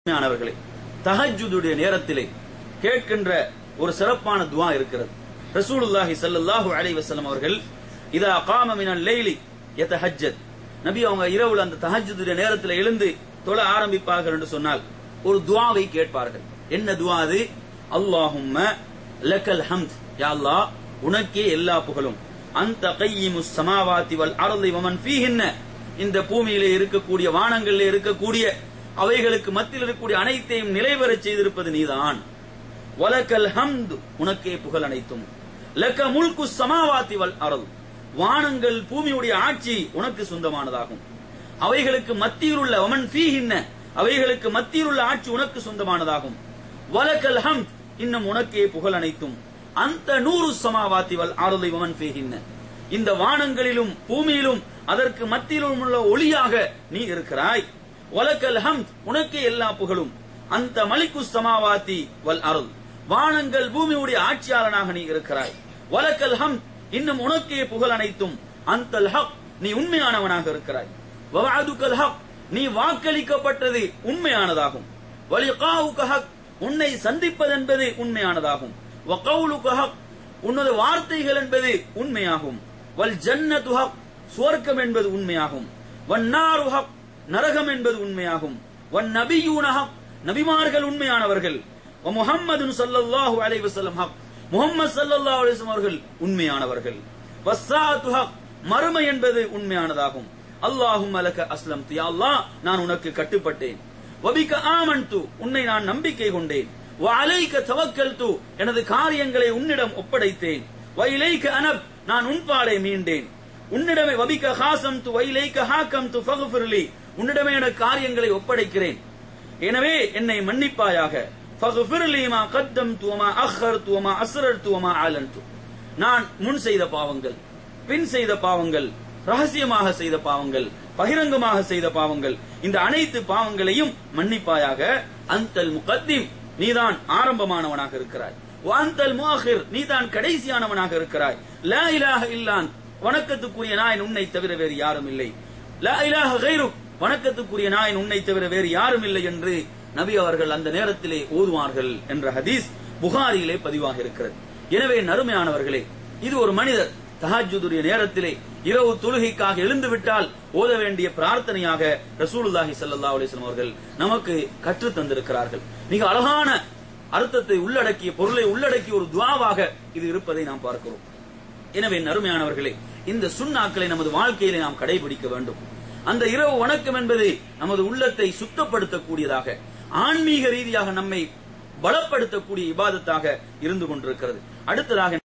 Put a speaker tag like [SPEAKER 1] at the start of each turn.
[SPEAKER 1] ஆனவர்களே தஹஜ்ஜுடைய நேரத்திலே கேட்கின்ற ஒரு சிறப்பான துவா இருக்கிறது ரசூலுல்லாஹி ஸல்லல்லாஹு அலைஹி வஸல்லம் அவர்கள் இதா காம மினல் லைலி யதஹஜ்ஜத் நபி அவங்க இரவுல அந்த தஹஜ்ஜுடைய நேரத்தில் எழுந்து தொழ ஆரம்பிப்பார்கள் என்று சொன்னால் ஒரு துவாவை கேட்பார்கள் என்ன துவா அது அல்லாஹும்ம லக்கல் ஹம்த் யா அல்லாஹ் உனக்கே எல்லா புகழும் அந்த கையிமுஸ் சமாவாத்தி வல் அர்தி வமன் ஃபீஹின்ன இந்த பூமியிலே இருக்கக்கூடிய வானங்களிலே இருக்கக்கூடிய அவைகளுக்கு மத்தியில் இருக்கக்கூடிய அனைத்தையும் நிலைவரச் செய்திருப்பது நீதான் வலக்கல் ஹம்து உனக்கே புகழ் அனைத்தும் லக்க முல்கு சமாவாத்தி வல் அருள் வானங்கள் பூமியுடைய ஆட்சி உனக்கு சொந்தமானதாகும் அவைகளுக்கு மத்தியில் உள்ள ஒமன் ஃபீஹின்ன அவைகளுக்கு மத்தியில் உள்ள ஆட்சி உனக்கு சொந்தமானதாகும் வலக்கல் ஹம்த் இன்னும் உனக்கே புகழ் அனைத்தும் அந்த நூறு சமாவாத்தி வல் அருளை ஒமன் ஃபீஹின்ன இந்த வானங்களிலும் பூமியிலும் அதற்கு மத்தியிலும் உள்ள ஒளியாக நீ இருக்கிறாய் வலக்கல் ஹம்த் உனக்கே எல்லா புகழும் அந்த மலிக்கு சமாவாத்தி வல் அருள் வானங்கள் பூமியுடைய ஆட்சியாளனாக நீ இருக்கிறாய் வலக்கல் ஹம்த் இன்னும் உனக்கே புகழ் அனைத்தும் அந்தல் ஹக் நீ உண்மையானவனாக இருக்கிறாய் வவாதுக்கல் ஹக் நீ வாக்களிக்கப்பட்டது உண்மையானதாகும் வலிகாவுக ஹக் உன்னை சந்திப்பதென்பது உண்மையானதாகும் வகவுலுக ஹக் உன்னது வார்த்தைகள் என்பது உண்மையாகும் வல் ஜன்னது ஹக் சுவர்க்கம் என்பது உண்மையாகும் வன்னாரு ஹக் நரகம் என்பது உண்மையாகும் வன் நபியூன ஹக் நபிமார்கள் உண்மையானவர்கள் முஹம்மது சல்லல்லாஹு அலைஹி வஸல்லம் ஹக் முஹம்மது சல்லல்லாஹு அலைஹி வஸல்லம் அவர்கள் உண்மையானவர்கள் வஸ்ஸாத்து ஹக் மறுமை என்பது உண்மையானதாகும் அல்லாஹும் அலக அஸ்லம் யா அல்லாஹ் நான் உனக்கு கட்டுப்பட்டேன் வபிக ஆமன்து உன்னை நான் நம்பிக்கை கொண்டேன் வ அலைக தவக்கல்து எனது காரியங்களை உன்னிடம் ஒப்படைத்தேன் வ இலைக அனப் நான் உன்பாலை மீண்டேன் உன்னிடமே வபிக்க ஹாசம் து வைலைக்க ஹாக்கம் து ஃபகுஃபிர்லி உன்னிடமே என காரியங்களை ஒப்படைக்கிறேன் எனவே என்னை மன்னிப்பாயாக ஃபகுஃபிர்லி மா கத்தம் துவமா அஹர் துவமா அஸ்ரர் துவமா ஆலன்து நான் முன் செய்த பாவங்கள் பின் செய்த பாவங்கள் ரகசியமாக செய்த பாவங்கள் பகிரங்கமாக செய்த பாவங்கள் இந்த அனைத்து பாவங்களையும் மன்னிப்பாயாக அந்தல் முகத்திம் நீதான் ஆரம்பமானவனாக இருக்கிறாய் வாந்தல் முஆஹிர் நீதான் கடைசியானவனாக இருக்கிறாய் லா இலாஹ இல்லான் வணக்கத்துக்குரிய நாயன் உன்னை தவிர வேறு யாரும் இல்லை லா இலாஹ கைரு வணக்கத்துக்குரிய நாயன் உன்னை தவிர வேறு யாரும் இல்லை என்று நபி அவர்கள் அந்த நேரத்திலே ஓதுவார்கள் என்ற ஹதீஸ் புகாரியிலே பதிவாக இருக்கிறது எனவே நறுமையானவர்களே இது ஒரு மனிதர் தஹாஜுடைய நேரத்திலே இரவு தொழுகைக்காக எழுந்து விட்டால் ஓத வேண்டிய பிரார்த்தனையாக ரசூலுல்லாஹி ஸல்லல்லாஹு அலைஹி வஸல்லம் அவர்கள் நமக்கு கற்று தந்திருக்கிறார்கள் மிக அழகான அர்த்தத்தை உள்ளடக்கிய பொருளை உள்ளடக்கிய ஒரு துவாவாக இது இருப்பதை நாம் பார்க்கிறோம் எனவே நறுமையானவர்களே இந்த சுண்ணாக்களை நமது வாழ்க்கையிலே நாம் கடைபிடிக்க வேண்டும் அந்த இரவு வணக்கம் என்பது நமது உள்ளத்தை சுத்தப்படுத்தக்கூடியதாக ஆன்மீக ரீதியாக நம்மை பலப்படுத்தக்கூடிய இபாதத்தாக இருந்து கொண்டிருக்கிறது அடுத்ததாக